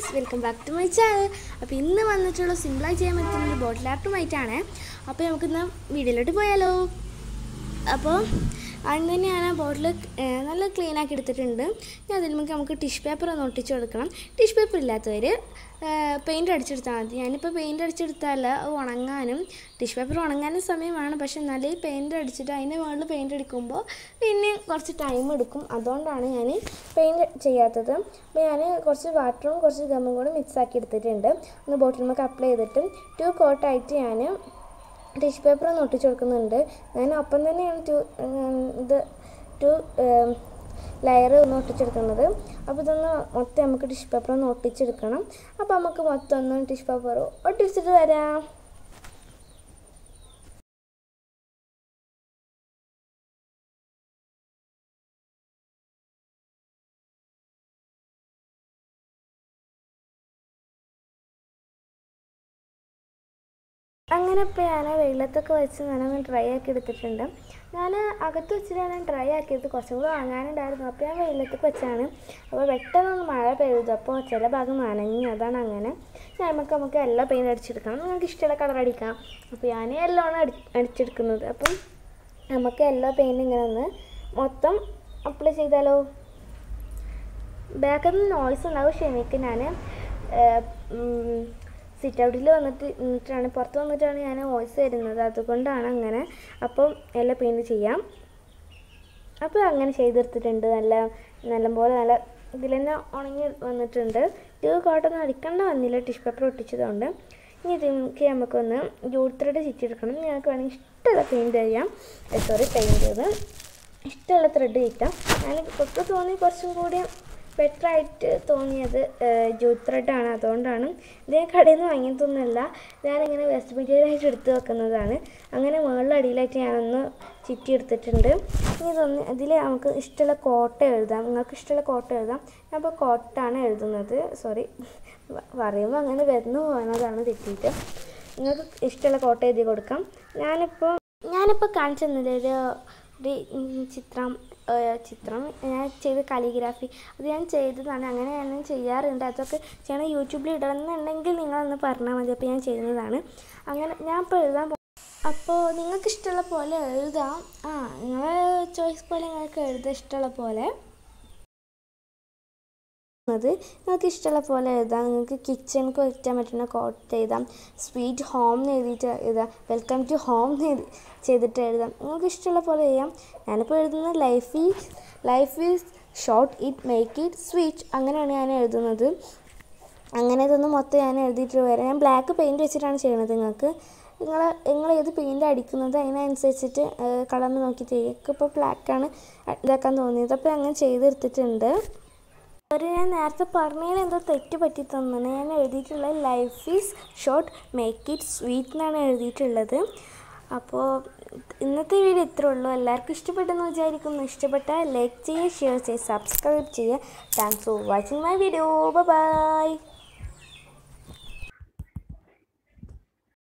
welcome back to my channel അപ്പോൾ ഇന്ന് വന്നിട്ടുള്ള സിമ്പിളായി ചെയ്യാൻ പറ്റുന്ന ഒരു ബോട്ടിൽ ആർട്ടുമായിട്ടാണ് അപ്പോൾ നമുക്കിന്ന് വീഡിയോയിലോട്ട് പോയാലോ അപ്പോൾ ആദ്യം തന്നെ ഞാൻ ആ ബോട്ടിൽ നല്ല ക്ലീൻ ആക്കി എടുത്തിട്ടുണ്ട് ഇനി അതിൽ നമുക്ക് നമുക്ക് ടിഷ്യൂ പേപ്പർ ഒന്ന് ഒട്ടിച്ച് കൊടുക്കണം ടിഷ്യൂ പേപ്പർ ഇല്ലാത്തവർ പെയിൻറ്റ് അടിച്ചെടുത്താൽ മതി ഞാനിപ്പോൾ പെയിൻറ്റ് അടിച്ചെടുത്താൽ അത് ഉണങ്ങാനും ടിഷ്യൂ പേപ്പർ ഉണങ്ങാനും സമയമാണ് പക്ഷെ എന്നാലും പെയിൻറ്റ് അടിച്ചിട്ട് അതിൻ്റെ മുകളിൽ പെയിൻറ്റ് അടിക്കുമ്പോൾ പിന്നെ കുറച്ച് ടൈം എടുക്കും അതുകൊണ്ടാണ് ഞാൻ പെയിൻറ്റ് ചെയ്യാത്തത് അപ്പോൾ ഞാൻ കുറച്ച് വാട്ടറും കുറച്ച് ഗമ്മും കൂടെ മിക്സ് ആക്കി എടുത്തിട്ടുണ്ട് ഒന്ന് ബോട്ടിൽ നമുക്ക് അപ്ലൈ ചെയ്തിട്ട് ടു കോട്ടായിട്ട് ഞാൻ ടിഷ്യൂ പേപ്പർ ഒന്ന് ഒട്ടിച്ച് കൊടുക്കുന്നുണ്ട് ഞാൻ ഒപ്പം തന്നെയാണ് ടു ഇത് ടു ലെയർ ഒന്ന് ഒട്ടിച്ചെടുക്കുന്നത് അപ്പോൾ ഇതൊന്ന് മൊത്തം നമുക്ക് ടിഷ്യൂ പേപ്പർ ഒന്ന് ഒട്ടിച്ചെടുക്കണം അപ്പോൾ നമുക്ക് മൊത്തം ഒന്ന് ടിഷ്യൂ പേപ്പർ ഒട്ടിച്ചിട്ട് വരാം അങ്ങനെ ഇപ്പോൾ ഞാൻ വെയിലത്തൊക്കെ വെച്ച് ഞാനൊന്ന് ഡ്രൈ ആക്കി എടുത്തിട്ടുണ്ട് ഞാൻ അകത്ത് വെച്ചിട്ടാണ് ഡ്രൈ ആക്കിയത് കുറച്ചും കൂടെ വാങ്ങാനുണ്ടായിരുന്നു അപ്പോൾ ഞാൻ വെയിലത്തൊക്കെ വെച്ചാണ് അപ്പോൾ പെട്ടെന്നൊന്ന് മഴ പെയ്തു അപ്പോൾ ചില ഭാഗം നനഞ്ഞു അതാണ് അങ്ങനെ നമുക്ക് നമുക്ക് എല്ലാം പെയിൻറ്റ് അടിച്ചെടുക്കണം നിങ്ങൾക്ക് ഇഷ്ടമുള്ള കളർ അടിക്കാം അപ്പോൾ ഞാൻ എല്ലാം ആണ് അടി അടിച്ചെടുക്കുന്നത് അപ്പം നമുക്ക് എല്ലാ പെയിൻറ്റും ഇങ്ങനെ ഒന്ന് മൊത്തം അപ്ലൈ ചെയ്താലോ ബാക്കിൽ നിന്ന് നോയ്സ് ഉണ്ടാവും ക്ഷമിക്ക് ഞാൻ സിറ്റ് ഔട്ടിൽ വന്നിട്ട് നിന്നിട്ടാണ് പുറത്ത് വന്നിട്ടാണ് ഞാൻ വോയിസ് തരുന്നത് അതുകൊണ്ടാണ് അങ്ങനെ അപ്പം എല്ലാം പെയിൻറ്റ് ചെയ്യാം അപ്പോൾ അങ്ങനെ ചെയ്തെടുത്തിട്ടുണ്ട് നല്ല നല്ലപോലെ നല്ല ഇതിൽ തന്നെ ഉണങ്ങി വന്നിട്ടുണ്ട് ഇത് കോട്ടൊന്നും അടിക്കേണ്ട വന്നില്ല ടിഷ്യൂ പേപ്പർ ഒട്ടിച്ചതുകൊണ്ട് ഇനി ഇതിലേക്ക് നമുക്കൊന്ന് ജൂട്ട് ത്രെഡ് ചുറ്റിയെടുക്കണം ഞങ്ങൾക്ക് വേണമെങ്കിൽ ഇഷ്ടമുള്ള പെയിൻറ്റ് ചെയ്യാം സോറി പെയിൻറ്റ് ചെയ്ത് ഇഷ്ടമുള്ള ത്രെഡ് ചുറ്റാം ഞാൻ ഇപ്പോൾ തോന്നി കുറച്ചും കൂടി ബെറ്റർ ആയിട്ട് തോന്നിയത് ജൂട്ട് ത്രെഡാണ് അതുകൊണ്ടാണ് ഇത് ഞാൻ കടയിൽ നിന്ന് വാങ്ങിയതൊന്നുമല്ല ഞാനിങ്ങനെ വേസ്റ്റ് മെറ്റീരിയൽ ആയിട്ട് എടുത്ത് വെക്കുന്നതാണ് അങ്ങനെ മുകളിൽ അടിയിലായിട്ട് ഞാനൊന്ന് ചുറ്റി എടുത്തിട്ടുണ്ട് ഇനി ഇതൊന്ന് ഇതിൽ നമുക്ക് ഇഷ്ടമുള്ള കോട്ട എഴുതാം നിങ്ങൾക്ക് ഇഷ്ടമുള്ള കോട്ട എഴുതാം ഞാൻ ഇപ്പോൾ കോട്ടാണ് എഴുതുന്നത് സോറി പറയുമ്പോൾ അങ്ങനെ വരുന്നു പോകുന്നതാണ് തെറ്റിയിട്ട് നിങ്ങൾക്ക് ഇഷ്ടമുള്ള കോട്ട എഴുതി കൊടുക്കാം ഞാനിപ്പോൾ ഞാനിപ്പോൾ കാണിച്ചു തന്നത് ഒരു ഒരു ചിത്രം ചിത്രം ഞാൻ ചെയ്ത കാലിഗ്രാഫി അത് ഞാൻ ചെയ്തതാണ് അങ്ങനെ ഞാൻ ചെയ്യാറുണ്ട് അതൊക്കെ ചെയ്യണം യൂട്യൂബിൽ ഇടണമെന്നുണ്ടെങ്കിൽ നിങ്ങളൊന്ന് പറഞ്ഞാൽ മതി അപ്പോൾ ഞാൻ ചെയ്യുന്നതാണ് അങ്ങനെ ഞാൻ ഇപ്പോൾ എഴുതാൻ അപ്പോൾ നിങ്ങൾക്ക് ഇഷ്ടമുള്ള പോലെ എഴുതാം ആ നിങ്ങളെ ചോയ്സ് പോലെ നിങ്ങൾക്ക് എഴുതാൻ ഇഷ്ടമുള്ള പോലെ അത് നിങ്ങൾക്ക് ഇഷ്ടമുള്ള പോലെ എഴുതാം നിങ്ങൾക്ക് കിച്ചണിക്ക് വെക്കാൻ പറ്റുന്ന കോട്ട് എഴുതാം സ്വീറ്റ് ഹോം എന്ന് എഴുതിയിട്ട് എഴുതാം വെൽക്കം ടു ഹോം എന്ന് ചെയ്തിട്ട് എഴുതാം നിങ്ങൾക്ക് ഇഷ്ടമുള്ള പോലെ ചെയ്യാം ഞാനിപ്പോൾ എഴുതുന്നത് life is life is short it make it sweet അങ്ങനെയാണ് ഞാൻ എഴുതുന്നത് അങ്ങനെ ഇതൊന്ന് മൊത്തം ഞാൻ എഴുതിയിട്ട് വരാം ഞാൻ ബ്ലാക്ക് പെയിൻറ്റ് വെച്ചിട്ടാണ് ചെയ്യുന്നത് നിങ്ങൾക്ക് നിങ്ങൾ നിങ്ങൾ ഏത് പെയിൻ്റ് അടിക്കുന്നത് അതിനനുസരിച്ചിട്ട് കളറിന് നോക്കി ചെയ്യുക ഇപ്പോൾ ബ്ലാക്കാണ് ഇതാക്കാൻ തോന്നിയത് അപ്പോൾ അങ്ങനെ ചെയ്തെടുത്തിട്ടുണ്ട് ഒരു ഞാൻ നേരത്തെ പറഞ്ഞതിന് എന്തോ തെറ്റ് പറ്റി തന്നാണ് ഞാൻ എഴുതിയിട്ടുള്ളത് life is short make it sweet എന്നാണ് എഴുതിയിട്ടുള്ളത് അപ്പോൾ ഇന്നത്തെ വീഡിയോ ഇത്രേ ഉള്ളൂ എല്ലാവർക്കും ഇഷ്ടപ്പെട്ടെന്ന് വിചാരിക്കുന്നു ഇഷ്ടപ്പെട്ടാൽ ലൈക്ക് ചെയ്യുക ഷെയർ ചെയ്യുക സബ്സ്ക്രൈബ് ചെയ്യുക thanks for watching my video by